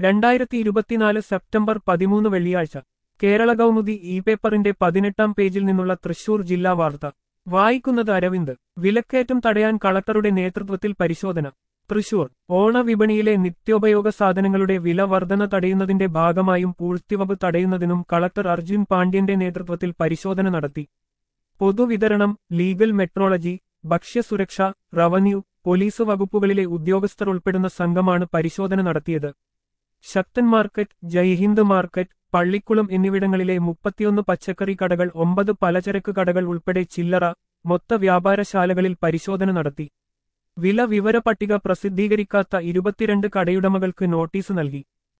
രണ്ടായിരത്തി ഇരുപത്തിനാല് സെപ്റ്റംബർ പതിമൂന്ന് വെള്ളിയാഴ്ച കേരള കൗമുദി ഇ പേപ്പറിന്റെ പതിനെട്ടാം പേജിൽ നിന്നുള്ള തൃശൂർ ജില്ലാ വാർത്ത വായിക്കുന്നത് അരവിന്ദ് വിലക്കയറ്റം തടയാൻ കളക്ടറുടെ നേതൃത്വത്തിൽ പരിശോധന തൃശൂർ ഓണവിപണിയിലെ നിത്യോപയോഗ സാധനങ്ങളുടെ വില വർധന തടയുന്നതിന്റെ ഭാഗമായും പൂഴ്ത്തിവപ്പ് തടയുന്നതിനും കളക്ടർ അർജുൻ പാണ്ഡ്യന്റെ നേതൃത്വത്തിൽ പരിശോധന നടത്തി പൊതുവിതരണം ലീഗൽ മെട്രോളജി ഭക്ഷ്യസുരക്ഷ റവന്യൂ പോലീസ് വകുപ്പുകളിലെ ഉദ്യോഗസ്ഥർ ഉൾപ്പെടുന്ന സംഘമാണ് പരിശോധന നടത്തിയത് ശക്തൻ മാർക്കറ്റ് ജയ്ഹിന്ദ് മാർക്കറ്റ് പള്ളിക്കുളം എന്നിവിടങ്ങളിലെ മുപ്പത്തിയൊന്ന് പച്ചക്കറി കടകൾ ഒമ്പത് പലചരക്ക് കടകൾ ഉൾപ്പെടെ ചില്ലറ മൊത്ത വ്യാപാരശാലകളിൽ പരിശോധന നടത്തി വില വിവര പട്ടിക പ്രസിദ്ധീകരിക്കാത്ത ഇരുപത്തിരണ്ട് കടയുടമകൾക്ക് നോട്ടീസ് നൽകി